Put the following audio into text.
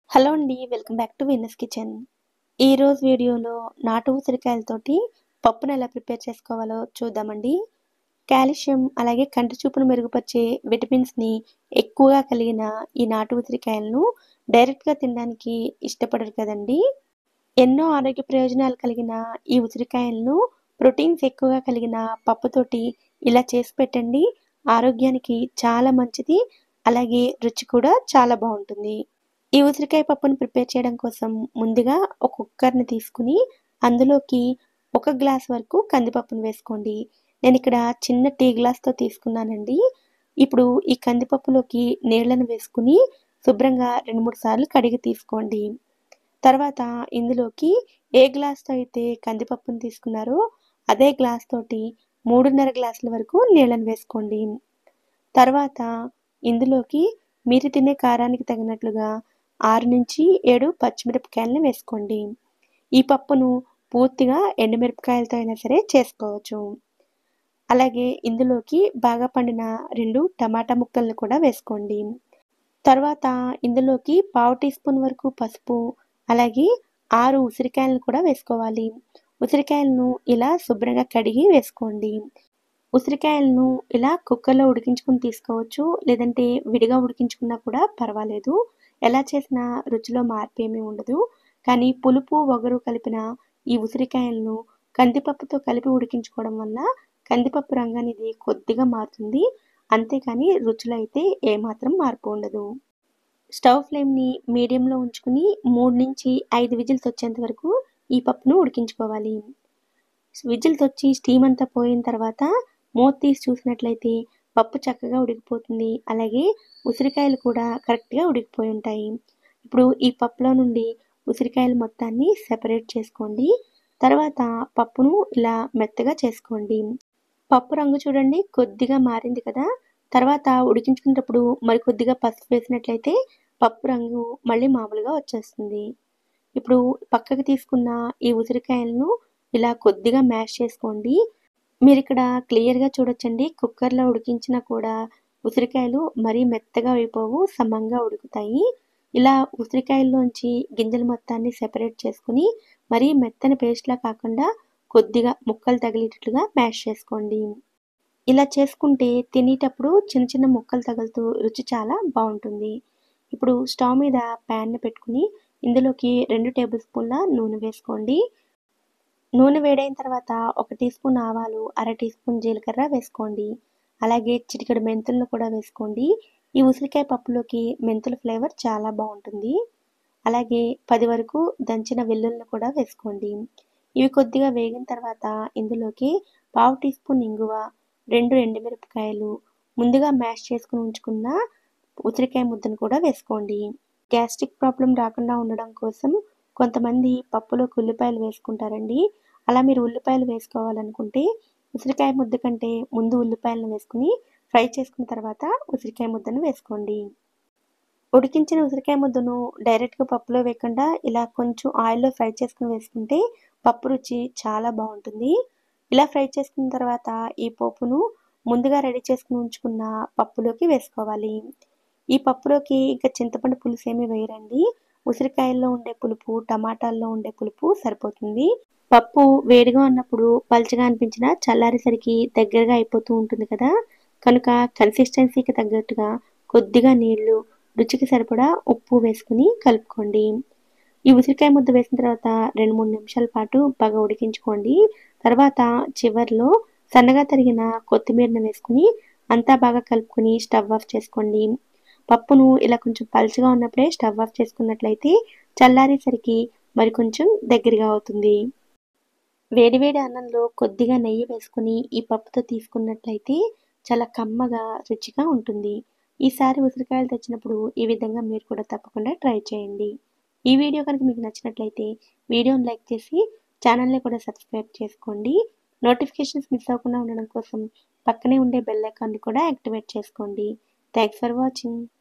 hello అండి welcome back to Vinnas kitchen ఈరోజు వీడియోలో నాటు ఉసిరికాయలతోటి పప్పును ఎలా ప్రిపేర్ చేసుకోవాలో చూద్దామండి కాల్షియం అలాగే కంటి చూపును మెరుగుపరిచే విటమిన్స్ని ఎక్కువగా కలిగిన ఈ నాటు ఉసిరికాయలను డైరెక్ట్గా తినడానికి ఇష్టపడరు కదండి ఎన్నో ఆరోగ్య ప్రయోజనాలు కలిగిన ఈ ఉసిరికాయలను ప్రోటీన్స్ ఎక్కువగా కలిగిన పప్పుతోటి ఇలా చేసి పెట్టండి ఆరోగ్యానికి చాలా మంచిది అలాగే రుచి కూడా చాలా బాగుంటుంది ఈ ఉసిరికాయ పప్పును ప్రిపేర్ చేయడం కోసం ముందుగా ఒక కుక్కర్ని తీసుకుని అందులోకి ఒక గ్లాస్ వరకు కందిపప్పును వేసుకోండి నేను ఇక్కడ చిన్న టీ గ్లాస్తో తీసుకున్నానండి ఇప్పుడు ఈ కందిపప్పులోకి నీళ్లను వేసుకుని శుభ్రంగా రెండు మూడు సార్లు కడిగి తీసుకోండి తర్వాత ఇందులోకి ఏ గ్లాస్తో అయితే కందిపప్పును తీసుకున్నారో అదే గ్లాస్ తోటి మూడున్నర గ్లాసుల వరకు నీళ్ళని వేసుకోండి తర్వాత ఇందులోకి మీరు తినే కారానికి తగినట్లుగా ఆరు నుంచి ఏడు పచ్చిమిరపకాయలని వేసుకోండి ఈ పప్పును పూర్తిగా ఎండుమిరపకాయలతో అయినా సరే చేసుకోవచ్చు అలాగే ఇందులోకి బాగా పండిన రెండు టమాటా ముక్కలను కూడా వేసుకోండి తర్వాత ఇందులోకి పావు టీ స్పూన్ వరకు పసుపు అలాగే ఆరు ఉసిరికాయలను కూడా వేసుకోవాలి ఉసిరికాయలను ఇలా శుభ్రంగా కడిగి వేసుకోండి ఉసిరికాయలను ఇలా కుక్కర్లో ఉడికించుకుని తీసుకోవచ్చు లేదంటే విడిగా ఉడికించుకున్నా కూడా పర్వాలేదు ఎలా చేసినా రుచిలో మార్పు ఏమీ ఉండదు కానీ పులుపు వగరు కలిపిన ఈ ఉసిరికాయలను కందిపప్పుతో కలిపి ఉడికించుకోవడం వల్ల కందిపప్పు రంగు అనేది కొద్దిగా మారుతుంది అంతేకాని రుచిలో అయితే ఏమాత్రం మార్పు ఉండదు స్టవ్ ఫ్లేమ్ని మీడియంలో ఉంచుకుని మూడు నుంచి ఐదు విజిల్స్ వచ్చేంత వరకు ఈ పప్పును ఉడికించుకోవాలి విజిల్స్ వచ్చి స్టీమ్ అంతా పోయిన తర్వాత మూత తీసి చూసినట్లయితే పప్పు చక్కగా ఉడికిపోతుంది అలాగే ఉసిరికాయలు కూడా కరెక్ట్గా ఉడికిపోయి ఉంటాయి ఇప్పుడు ఈ పప్పులో నుండి ఉసిరికాయలు మొత్తాన్ని సెపరేట్ చేసుకోండి తర్వాత పప్పును ఇలా మెత్తగా చేసుకోండి పప్పు రంగు చూడండి కొద్దిగా మారింది కదా తర్వాత ఉడికించుకునేటప్పుడు మరి కొద్దిగా పసుపు వేసినట్లయితే పప్పు రంగు మళ్ళీ మామూలుగా వచ్చేస్తుంది ఇప్పుడు పక్కకి తీసుకున్న ఈ ఉసిరికాయలను ఇలా కొద్దిగా మ్యాష్ చేసుకోండి మీరు ఇక్కడ క్లియర్గా చూడొచ్చండి కుక్కర్లో ఉడికించినా కూడా ఉసిరికాయలు మరీ మెత్తగా అయిపోవు సమంగా ఉడుకుతాయి ఇలా ఉసిరికాయల్లోంచి గింజల మొత్తాన్ని సెపరేట్ చేసుకుని మరీ మెత్తని పేస్ట్లా కాకుండా కొద్దిగా ముక్కలు తగిలేటట్లుగా మ్యాష్ చేసుకోండి ఇలా చేసుకుంటే తినేటప్పుడు చిన్న చిన్న ముక్కలు తగులుతూ రుచి చాలా బాగుంటుంది ఇప్పుడు స్టవ్ మీద ప్యాన్ని పెట్టుకుని ఇందులోకి రెండు టేబుల్ స్పూన్ల నూనె వేసుకోండి నూనె వేడైన తర్వాత ఒక టీ స్పూన్ ఆవాలు అర టీ స్పూన్ జీలకర్ర వేసుకోండి అలాగే చిటికెడు మెంతులను కూడా వేసుకోండి ఈ ఉసిరికాయ పప్పులోకి మెంతుల ఫ్లేవర్ చాలా బాగుంటుంది అలాగే పది వరకు దంచిన వెల్లుల్ని కూడా వేసుకోండి ఇవి కొద్దిగా వేగిన తర్వాత ఇందులోకి పావు టీ స్పూన్ ఇంగువ రెండు ఎండుమిరపకాయలు ముందుగా మ్యాష్ చేసుకుని ఉంచుకున్న ఉసిరికాయ ముద్దను కూడా వేసుకోండి గ్యాస్ట్రిక్ ప్రాబ్లం రాకుండా ఉండడం కోసం కొంతమంది పప్పులోకి ఉల్లిపాయలు వేసుకుంటారండి అలా మీరు ఉల్లిపాయలు వేసుకోవాలనుకుంటే ఉసిరికాయ ముద్ద కంటే ముందు ఉల్లిపాయలను వేసుకుని ఫ్రై చేసుకున్న తర్వాత ఉసిరికాయ ముద్దను వేసుకోండి ఉడికించిన ఉసిరికాయ ముద్దను డైరెక్ట్గా పప్పులో వేయకుండా ఇలా కొంచెం ఆయిల్లో ఫ్రై చేసుకుని వేసుకుంటే పప్పు రుచి చాలా బాగుంటుంది ఇలా ఫ్రై చేసుకున్న తర్వాత ఈ పప్పును ముందుగా రెడీ చేసుకుని ఉంచుకున్న పప్పులోకి వేసుకోవాలి ఈ పప్పులోకి ఇంకా చింతపండు పులుసు ఏమీ వేయరండి ఉసిరికాయల్లో ఉండే పులుపు టమాటాల్లో ఉండే పులుపు సరిపోతుంది పప్పు వేడిగా ఉన్నప్పుడు పలుచగా అనిపించిన చల్లారేసరికి దగ్గరగా అయిపోతూ ఉంటుంది కదా కనుక కన్సిస్టెన్సీకి తగ్గట్టుగా కొద్దిగా నీళ్లు రుచికి సరిపడా ఉప్పు వేసుకుని కలుపుకోండి ఈ ఉసిరికాయ ముద్ద వేసిన తర్వాత రెండు మూడు నిమిషాల పాటు బాగా ఉడికించుకోండి తర్వాత చివర్లో సన్నగా తరిగిన కొత్తిమీరను వేసుకుని అంతా బాగా కలుపుకొని స్టవ్ ఆఫ్ చేసుకోండి పప్పును ఇలా కొంచెం పలుచగా ఉన్నప్పుడే స్టవ్ ఆఫ్ చేసుకున్నట్లయితే చల్లారేసరికి మరి కొంచెం దగ్గరగా అవుతుంది వేడివేడి అన్నంలో కొద్దిగా నెయ్యి వేసుకుని ఈ పప్పుతో తీసుకున్నట్లయితే చాలా కమ్మగా రుచిగా ఉంటుంది ఈసారి ఉసిరికాయలు తెచ్చినప్పుడు ఈ విధంగా మీరు కూడా తప్పకుండా ట్రై చేయండి ఈ వీడియో కనుక మీకు నచ్చినట్లయితే వీడియోని లైక్ చేసి ఛానల్ని కూడా సబ్స్క్రైబ్ చేసుకోండి నోటిఫికేషన్స్ మిస్ అవ్వకుండా ఉండడం కోసం పక్కనే ఉండే బెల్ ఐకాన్ని కూడా యాక్టివేట్ చేసుకోండి థ్యాంక్స్ ఫర్ వాచింగ్